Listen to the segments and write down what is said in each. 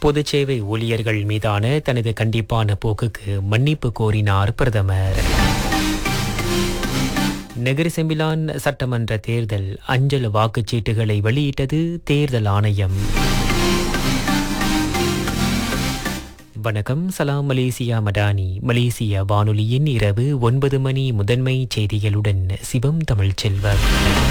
பொதுச்சேவை ஊழியர்கள் மீதான தனது கண்டிப்பான போக்குக்கு மன்னிப்பு கோரினார் பிரதமர் நெகிரி செம்பிலான் சட்டமன்ற தேர்தல் அஞ்சல் வாக்குச்சீட்டுகளை வெளியிட்டது தேர்தல் ஆணையம் வணக்கம் சலாம் மலேசியா மடானி மலேசிய வானொலியின் இரவு ஒன்பது மணி முதன்மை செய்திகளுடன் சிவம் தமிழ்ச்செல்வர்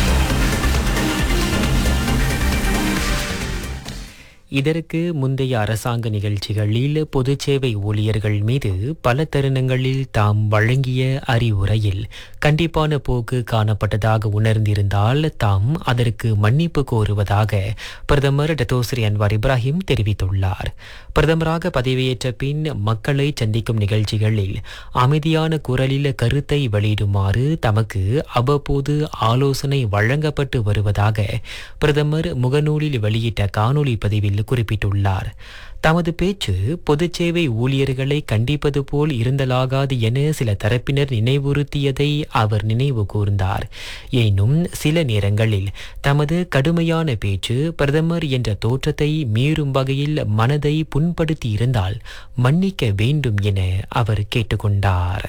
இதற்கு முந்தைய அரசாங்க நிகழ்ச்சிகளில் பொதுச்சேவை ஊழியர்கள் மீது பல தருணங்களில் தாம் வழங்கிய அறிவுரையில் கண்டிப்பான போக்கு காணப்பட்டதாக உணர்ந்திருந்தால் தாம் அதற்கு மன்னிப்பு கோருவதாக பிரதமர் டத்தோஸ்ரீ அன்வார் இப்ராஹிம் தெரிவித்துள்ளார் பிரதமராக பதவியேற்ற பின் மக்களை சந்திக்கும் நிகழ்ச்சிகளில் அமைதியான குரலில் கருத்தை வெளியிடுமாறு தமக்கு அவ்வப்போது ஆலோசனை வழங்கப்பட்டு வருவதாக பிரதமர் முகநூலில் வெளியிட்ட காணொலி பதிவில் குறிப்பிட்டுள்ளார் தமது பேச்சு பொதுச்சேவை ஊழியர்களை கண்டிப்பது போல் இருந்தலாகாது என சில தரப்பினர் நினைவுறுத்தியதை அவர் நினைவு கூர்ந்தார் எனினும் சில நேரங்களில் தமது கடுமையான பேச்சு பிரதமர் என்ற தோற்றத்தை மீறும் வகையில் மனதை புண்படுத்தி இருந்தால் மன்னிக்க வேண்டும் என அவர் கேட்டுக்கொண்டார்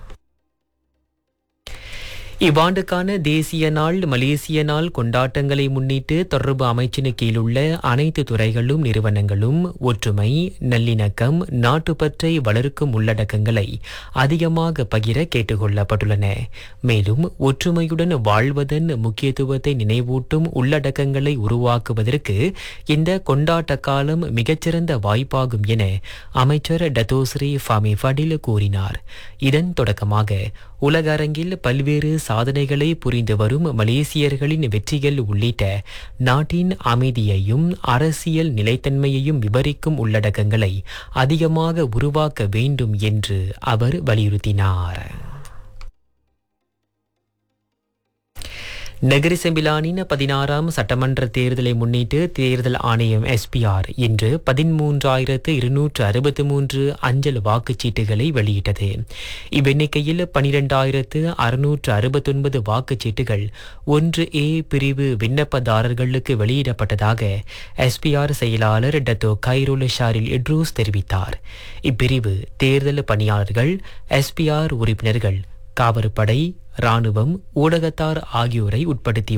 இவ்வாண்டுக்கான தேசிய நாள் மலேசிய நாள் கொண்டாட்டங்களை முன்னிட்டு தொடர்பு அமைச்சின் கீழுள்ள அனைத்து துறைகளும் நிறுவனங்களும் ஒற்றுமை நல்லிணக்கம் நாட்டுப்பற்றை வளர்க்கும் உள்ளடக்கங்களை அதிகமாக பகிர கேட்டுக்கொள்ளப்பட்டுள்ளன மேலும் ஒற்றுமையுடன் வாழ்வதன் முக்கியத்துவத்தை நினைவூட்டும் உள்ளடக்கங்களை உருவாக்குவதற்கு இந்த கொண்டாட்ட காலம் மிகச்சிறந்த வாய்ப்பாகும் என அமைச்சர் டத்தோஸ்ரீ ஃபாமி ஃபடில் கூறினார் இதன் தொடக்கமாக உலக அரங்கில் பல்வேறு சாதனைகளை புரிந்து வரும் மலேசியர்களின் வெற்றிகள் உள்ளிட்ட நாட்டின் அமைதியையும் அரசியல் நிலைத்தன்மையையும் விவரிக்கும் உள்ளடக்கங்களை அதிகமாக உருவாக்க வேண்டும் என்று அவர் வலியுறுத்தினார் நகரி செம்பிலானின் பதினாறாம் சட்டமன்ற தேர்தலை முன்னிட்டு தேர்தல் ஆணையம் எஸ்பிஆர் இன்று பதிமூன்றாயிரத்து இருநூற்று அறுபத்து மூன்று அஞ்சல் வாக்குச்சீட்டுகளை வெளியிட்டது இவ்வெண்ணிக்கையில் பனிரெண்டாயிரத்து அறுநூற்று அறுபத்தொன்பது வாக்குச்சீட்டுகள் ஒன்று ஏ பிரிவு விண்ணப்பதாரர்களுக்கு வெளியிடப்பட்டதாக எஸ்பிஆர் செயலாளர் டத்தோ கைருல் ஷாரில் எட்ரூஸ் தெரிவித்தார் இப்பிரிவு தேர்தல் பணியாளர்கள் எஸ்பிஆர் உறுப்பினர்கள் காவற்படை ராணுவம் ஊடகத்தார் ஆகியோரை உட்படுத்தி